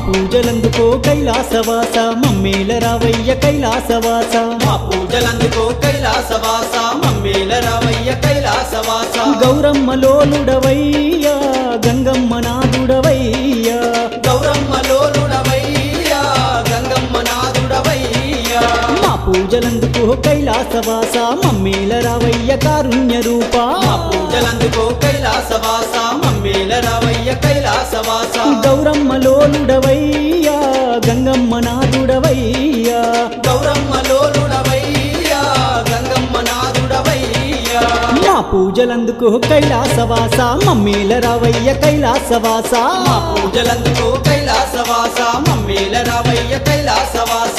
పూజలందుకో కైలాసవాస మమ్మేల రావయ్య కైలాసవాస మా పూజలందుకో కైలాసవాస మమ్మేల రావయ్య కైలాసవాస గౌరమ్మ లోలుడవయ్యా గంగమ్మ నాదుడవయ్యా గౌరమ్మ లోలుడవయ్యా గంగమ్మ నాదుడవయ్యా మా పూజలందుకో కైలాసవాస మమ్మేల రావయ్య కారుణ్య రూపా మా పూజలందుకో కైలాసవాస మమ్మేల రావయ్య కైలాసవాస గౌరమ్మ లోలుడవయ్యా గంగమ్మ నాదుడవయ్యా గౌరమ్మ లోలుడవయ్యా గంగమ్మ నాదుడవయ్యా మా పూజలందుకో కైలాసవాస మమ్మేల రావయ్య కైలాసవాస మా పూజలందుకో కైలాసవాస మమ్మేల రావయ్య కైలాసవాస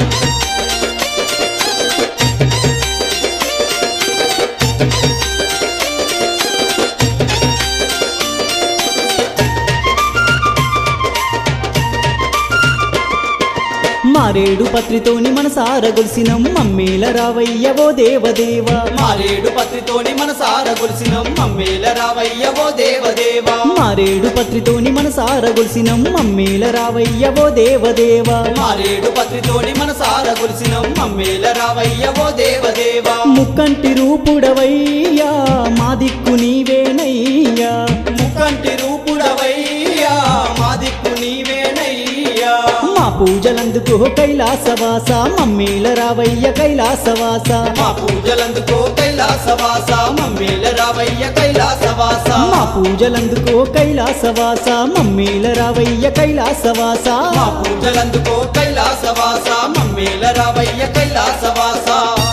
మారేడు పత్రితోని మనసార గొలిసినం మమ్మేల రావయ్య ఓ దేవదేవా మారేడు పత్రితోని మనసార గొలిసినం మమ్మేల రావయ్య ఓ దేవదేవా మారేడు పత్రితోని మనసార గొలిసినం మమ్మేల రావయ్య ఓ దేవదేవా మారేడు పత్రితోని మనసార గొలిసినం మమ్మేల రావయ్య ఓ దేవదేవా ముక్కంటి రూపుడవయ్యా మా దిక్కు నీవేనయ్యా ముక్కంటి రూపుడవయ్యా మా దిక్కు నీవేనయ్యా మా పూజలందుకు కైలాసవాస మమ్మేల రావయ్య కైలాసవాస మా పూజలందుకో కైలాసవాస మమ్మేల రావయ్య కైలాసవాస మా పూజలందుకో కైలాసవాస మమ్మేల రావయ్య కైలాసవాస మా పూజలందుకో కైలాసవాస మమ్మేల రావయ్య కైలాసవాస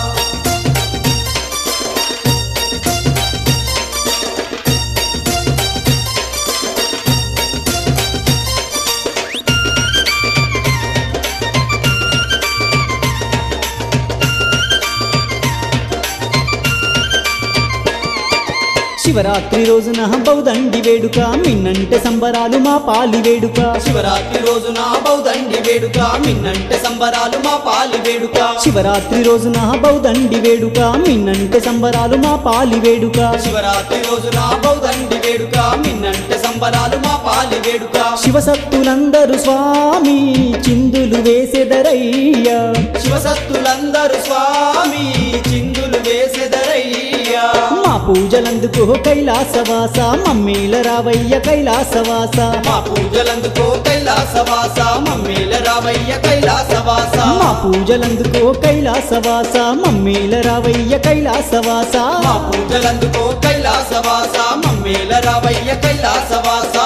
శివరాత్రి రోజున బౌదండి వేడుక మిన్నంటే సంబరాలు మా పాలి వేడుక శివరాత్రి రోజున బౌదండి వేడుక మిన్నంటే సంబరాలు మా పాలి వేడుక శివరాత్రి రోజున బౌదండి వేడుక మిన్నంటే సంబరాలు మా పాలి వేడుక శివరాత్రి రోజున బౌదండి వేడుక మిన్నంటే సంబరాలు మా పాలి వేడుక శివసత్తులందరూ స్వామి చిందులు వేసెదరయ్యా శివసత్తులందరూ స్వామి చిందులు వేసెదరయ్యా మా పూజలందుకు కైలాసవాస మమ్మీల రావయ్య కైలాసవాస మా పూజలందుకో కైలాసవాస మమ్మేల రావయ్య కైలాసవాస మా పూజలందుకో కైలాసవాస మమ్మీల రావయ్య కైలాసవాస మా పూజలందుకో కైలాసవాస మమ్మేల రావయ్య కైలాసవాస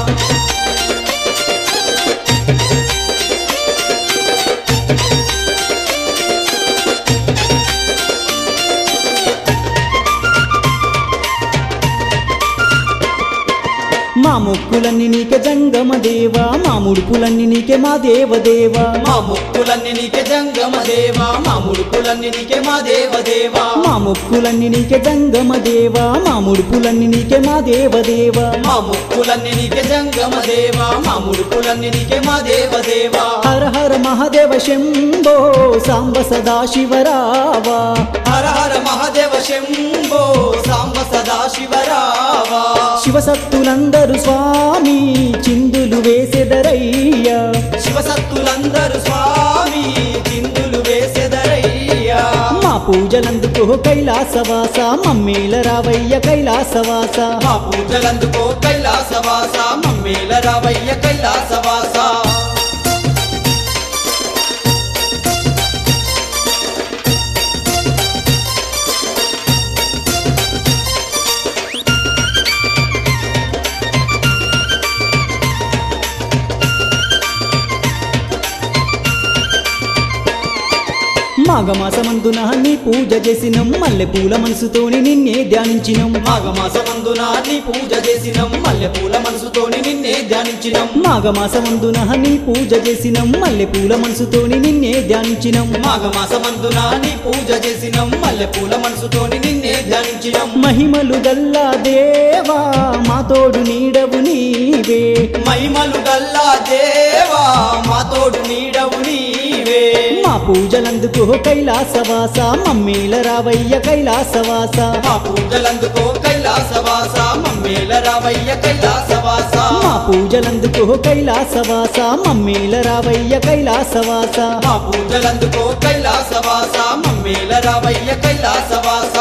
మా మొక్కులన్నీ నీకే జంగమ దేవా మా ముడుపులన్నీ నీకే మా దేవదేవా మా ముక్కులన్నీ నీకే జంగమ దేవా మా ముడుపులన్నీ నీకే మా దేవదేవా మా మొక్కులన్నీ నీకే జంగమ దేవా మా ముడుపులన్నీ నీకే మా దేవదేవా మా ముక్కులన్నీ నీకే జంగమ దేవా మా ముడుపులన్నీ నీకే మా దేవదేవా హర హర మహాదేవ శంభో సాంబ సదా శివరావా హర హర మహాదేవ శంభో సాంబ సదా శివరావా శివసత్తులందరూ స్వామి చిందులు వేసెదరయ్యా శివసత్తులందరూ స్వామి చిందులు వేసెదరయ్యా మా పూజలందుకో కైలాసవాస మమ్మీల రావయ్య కైలాసవాస మా పూజలందుకో కైలాసవాస మమ్మేల రావయ్య కైలాసవాస మాఘమాసమందున నీ పూజ చేసినం మల్లె పూల మనసుతోని నిన్నే ధ్యానించినం మాఘమాసమందున నీ పూజ చేసినం మల్లె పూల మనసుతోని నిన్నే ధ్యానించినం మాఘమాసమందున నీ పూజ చేసినం మల్లె పూల మనసుతోని నిన్నే ధ్యానించినం మాఘమాసమందున నీ పూజ చేసినం మల్లె పూల మనసుతోని నిన్నే ధ్యానించినం మహిమలు గల్లా దేవా మా తోడు నీడవు నీవే మహిమలు గల్లా దేవా మా తోడు నీడవు నీవే మా పూజలందుకు కైలాసవాస మమ్మీల రావయ్య కైలాసవాస మా పూజలందుకో కైలాసవాస మమ్మేల రావయ్య కైలాసవాస మా పూజలందుకో కైలాసవాస మమ్మీల రావయ్య కైలాసవాస మా పూజలందుకో కైలాసవాస మమ్మేల రావయ్య కైలాసవాస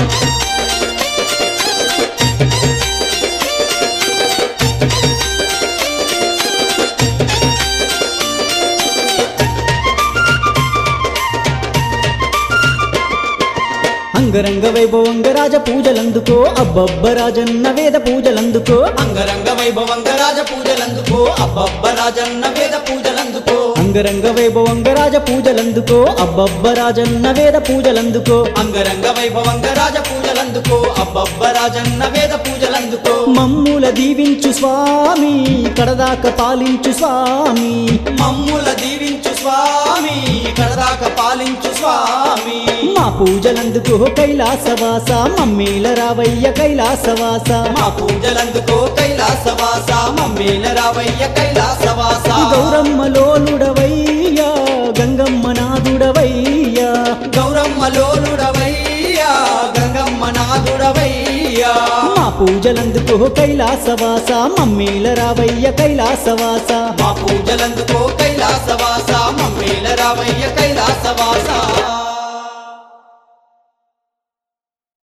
అంగరంగ వైభవంగ రాజ పూజలందుకో అబ్బబ్బ రాజన్న వేద పూజలందుకో అంగరంగ వైభవంగ రాజ పూజలందుకో అబ్బబ్బ రాజన్న వేద పూజలందుకో అంగరంగ వైభవంగ రాజ పూజలందుకో అబ్బబ్బ రాజన్న వేద పూజలందుకో అంగరంగ వైభవంగ రాజ పూజలందుకో అబ్బబ్బ రాజన్న వేద పూజలందుకో మమ్ముల దీవించు స్వామి కడదాక పాలించు స్వామి మమ్ముల దీవించు స్వామి కడదాక పాలించు స్వామి మా పూజలందుకో కైలాసవాస మమ్మీల రావయ్య కైలాసవాస మా పూజలందుకో కైలాసవాస మమ్మేల రావయ్య కైలాసవాస గౌరమ్మ లోలుడవయ్యా గంగమ్మ నాదుడవయ్యా గౌరమ్మ లోలుడవయ్యా గంగమ్మ నాదుడవయ్యా మా పూజలందుకో కైలాసవాస మమ్మీల రావయ్య కైలాసవాస మా పూజలందుకో కైలాసవాస మమ్మేల రావయ్య కైలాసవాస